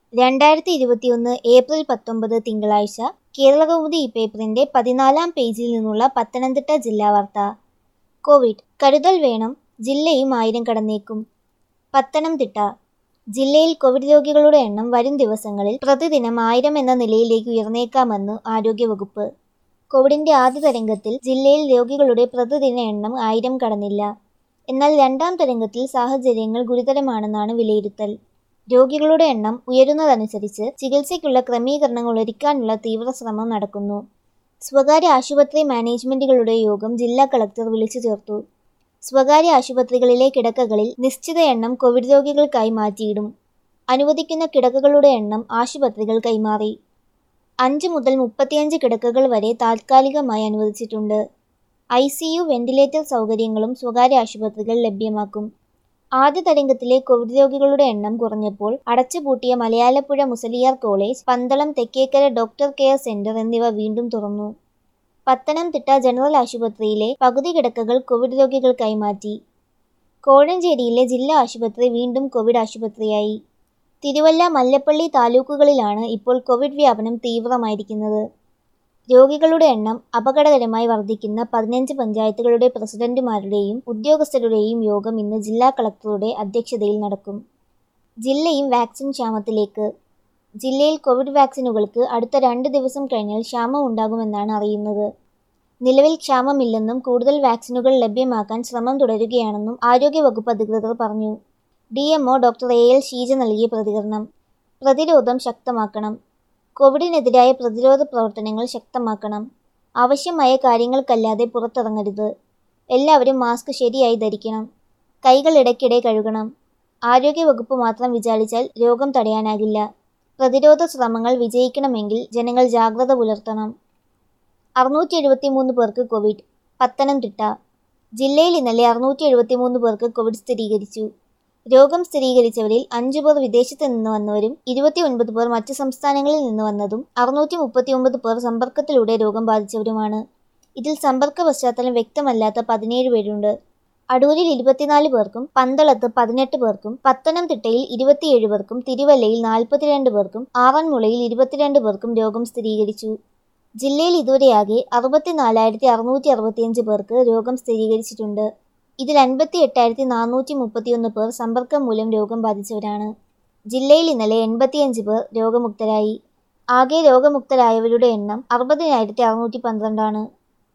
രണ്ടായിരത്തി ഇരുപത്തിയൊന്ന് ഏപ്രിൽ പത്തൊമ്പത് തിങ്കളാഴ്ച കേരളകൗമുദി ഈ പേപ്പറിന്റെ പതിനാലാം പേജിൽ നിന്നുള്ള പത്തനംതിട്ട ജില്ലാ വാർത്ത കോവിഡ് കരുതൽ വേണം ജില്ലയും ആയിരം കടന്നേക്കും പത്തനംതിട്ട ജില്ലയിൽ കോവിഡ് രോഗികളുടെ എണ്ണം വരും ദിവസങ്ങളിൽ പ്രതിദിനം ആയിരം എന്ന നിലയിലേക്ക് ഉയർന്നേക്കാമെന്ന് ആരോഗ്യവകുപ്പ് കോവിഡിന്റെ ആദ്യ തരംഗത്തിൽ ജില്ലയിൽ രോഗികളുടെ പ്രതിദിന എണ്ണം ആയിരം കടന്നില്ല എന്നാൽ രണ്ടാം തരംഗത്തിൽ സാഹചര്യങ്ങൾ ഗുരുതരമാണെന്നാണ് വിലയിരുത്തൽ രോഗികളുടെ എണ്ണം ഉയരുന്നതനുസരിച്ച് ചികിത്സയ്ക്കുള്ള ക്രമീകരണങ്ങൾ ഒരുക്കാനുള്ള തീവ്രശ്രമം നടക്കുന്നു സ്വകാര്യ ആശുപത്രി മാനേജ്മെന്റുകളുടെ യോഗം ജില്ലാ കളക്ടർ വിളിച്ചു ചേർത്തു സ്വകാര്യ ആശുപത്രികളിലെ കിടക്കകളിൽ നിശ്ചിത എണ്ണം കോവിഡ് രോഗികൾക്കായി മാറ്റിയിടും അനുവദിക്കുന്ന കിടക്കകളുടെ എണ്ണം ആശുപത്രികൾ കൈമാറി അഞ്ച് മുതൽ മുപ്പത്തിയഞ്ച് കിടക്കകൾ വരെ താൽക്കാലികമായി അനുവദിച്ചിട്ടുണ്ട് ഐ സി യു വെന്റിലേറ്റർ സൗകര്യങ്ങളും സ്വകാര്യ ആശുപത്രികൾ ലഭ്യമാക്കും ആദ്യ തരംഗത്തിലെ കോവിഡ് രോഗികളുടെ എണ്ണം കുറഞ്ഞപ്പോൾ അടച്ചുപൂട്ടിയ Malayalapuzha Musaliar college Pandalam Thekkekkara doctor care centre എന്നിവ വീണ്ടും തുറന്നു പത്തനംതിട്ട ജനറൽ ആശുപത്രിയിലെ പകുതി കിടക്കകൾ കോവിഡ് രോഗികൾക്കായി മാറ്റി കോഴഞ്ചേരിയിലെ ജില്ലാ ആശുപത്രി വീണ്ടും കോവിഡ് ആശുപത്രിയായി തിരുവല്ല മല്ലപ്പള്ളി താലൂക്കുകളിലാണ് ഇപ്പോൾ കോവിഡ് വ്യാപനം തീവ്രമായിരിക്കുന്നത് രോഗികളുടെ എണ്ണം അപകടകരമായി വർദ്ധിക്കുന്ന പതിനഞ്ച് പഞ്ചായത്തുകളുടെ പ്രസിഡന്റുമാരുടെയും ഉദ്യോഗസ്ഥരുടെയും യോഗം ഇന്ന് ജില്ലാ കളക്ടറുടെ അധ്യക്ഷതയിൽ നടക്കും ജില്ലയും വാക്സിൻ ക്ഷാമത്തിലേക്ക് ജില്ലയിൽ കോവിഡ് വാക്സിനുകൾക്ക് അടുത്ത രണ്ട് ദിവസം കഴിഞ്ഞാൽ ക്ഷാമം ഉണ്ടാകുമെന്നാണ് അറിയുന്നത് നിലവിൽ ക്ഷാമമില്ലെന്നും കൂടുതൽ വാക്സിനുകൾ ലഭ്യമാക്കാൻ ശ്രമം തുടരുകയാണെന്നും ആരോഗ്യവകുപ്പ് അധികൃതർ പറഞ്ഞു D MO doctor A L Sheeja നൽകിയ പ്രതികരണം പ്രതിരോധം ശക്തമാക്കണം കോവിഡിനെതിരായ പ്രതിരോധ പ്രവർത്തനങ്ങൾ ശക്തമാക്കണം ആവശ്യമായ കാര്യങ്ങൾക്കല്ലാതെ പുറത്തിറങ്ങരുത് എല്ലാവരും മാസ്ക് ശരിയായി ധരിക്കണം കൈകൾ ഇടയ്ക്കിടെ കഴുകണം ആരോഗ്യവകുപ്പ് മാത്രം വിചാരിച്ചാൽ രോഗം തടയാനാകില്ല പ്രതിരോധ ശ്രമങ്ങൾ വിജയിക്കണമെങ്കിൽ ജനങ്ങൾ ജാഗ്രത പുലർത്തണം അറുന്നൂറ്റി എഴുപത്തിമൂന്ന് പേർക്ക് കോവിഡ് പത്തനംതിട്ട ജില്ലയിൽ ഇന്നലെ അറുന്നൂറ്റി എഴുപത്തിമൂന്ന് പേർക്ക് കോവിഡ് സ്ഥിരീകരിച്ചു രോഗം സ്ഥിരീകരിച്ചവരിൽ അഞ്ചു പേർ വിദേശത്ത് നിന്ന് വന്നവരും ഇരുപത്തിയൊൻപത് പേർ മറ്റ് സംസ്ഥാനങ്ങളിൽ നിന്ന് വന്നതും അറുന്നൂറ്റി മുപ്പത്തിയൊമ്പത് പേർ സമ്പർക്കത്തിലൂടെ രോഗം ബാധിച്ചവരുമാണ് ഇതിൽ സമ്പർക്ക പശ്ചാത്തലം വ്യക്തമല്ലാത്ത പതിനേഴ് പേരുണ്ട് അടൂരിൽ ഇരുപത്തിനാല് പേർക്കും പന്തളത്ത് പതിനെട്ട് പേർക്കും പത്തനംതിട്ടയിൽ ഇരുപത്തിയേഴ് പേർക്കും തിരുവല്ലയിൽ നാൽപ്പത്തിരണ്ട് പേർക്കും ആറന്മുളയിൽ ഇരുപത്തിരണ്ട് പേർക്കും രോഗം സ്ഥിരീകരിച്ചു ജില്ലയിൽ ഇതുവരെയാകെ അറുപത്തിനാലായിരത്തി അറുന്നൂറ്റി അറുപത്തിയഞ്ച് പേർക്ക് രോഗം സ്ഥിരീകരിച്ചിട്ടുണ്ട് ഇതിൽ അൻപത്തി എട്ടായിരത്തി നാനൂറ്റി മുപ്പത്തിയൊന്ന് പേർ സമ്പർക്കം മൂലം രോഗം ബാധിച്ചവരാണ് ജില്ലയിൽ ഇന്നലെ എൺപത്തിയഞ്ച് പേർ രോഗമുക്തരായി ആകെ രോഗമുക്തരായവരുടെ എണ്ണം അറുപതിനായിരത്തി അറുന്നൂറ്റി പന്ത്രണ്ടാണ്